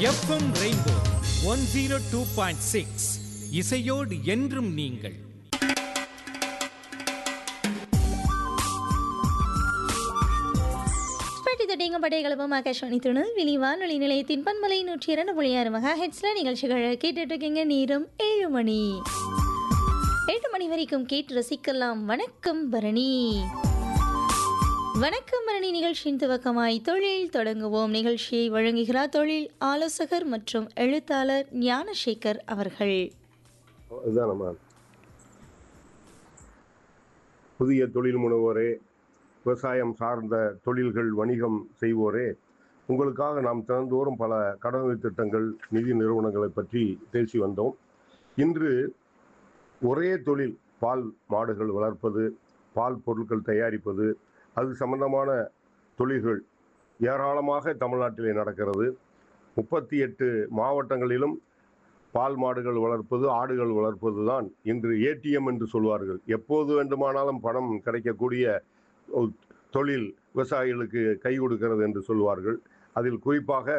FM rainbow one zero two point six இசையோடு என்றும் நீங்கள் பட்டி தொட்டிங்க படைகளவும் ஆகாஷ்வாணி திருநெல்வேலி வானொலி நிலையத்தின் பன்மலை நூற்றி இரண்டு புள்ளி ஆறு மெகா ஹெட்ஸ்ல நிகழ்ச்சிகளை கேட்டுட்டு இருக்கீங்க நேரம் ஏழு மணி ஏழு மணி வரைக்கும் கேட்டு ரசிக்கலாம் வணக்கம் பரணி வணக்கம் பரணி நிகழ்ச்சியின் துவக்கமாய் தொழில் தொடங்குவோம் நிகழ்ச்சியை வழங்குகிறார் தொழில் ஆலோசகர் மற்றும் எழுத்தாளர் ஞானசேகர் அவர்கள் இதுதான் நம்ம புதிய தொழில் முனைவோரே விவசாயம் சார்ந்த தொழில்கள் வணிகம் செய்வோரே உங்களுக்காக நாம் தினந்தோறும் பல கடனுதவி திட்டங்கள் நிதி நிறுவனங்களை பற்றி பேசி வந்தோம் இன்று ஒரே தொழில் பால் மாடுகள் வளர்ப்பது பால் பொருட்கள் தயாரிப்பது அது சம்பந்தமான தொழில்கள் ஏராளமாக தமிழ்நாட்டிலே நடக்கிறது முப்பத்தி எட்டு மாவட்டங்களிலும் பால் மாடுகள் வளர்ப்பது ஆடுகள் வளர்ப்பது தான் இன்று ஏடிஎம் என்று சொல்வார்கள் எப்போது வேண்டுமானாலும் பணம் கிடைக்கக்கூடிய ஒரு தொழில் விவசாயிகளுக்கு கை கொடுக்கிறது என்று சொல்வார்கள் அதில் குறிப்பாக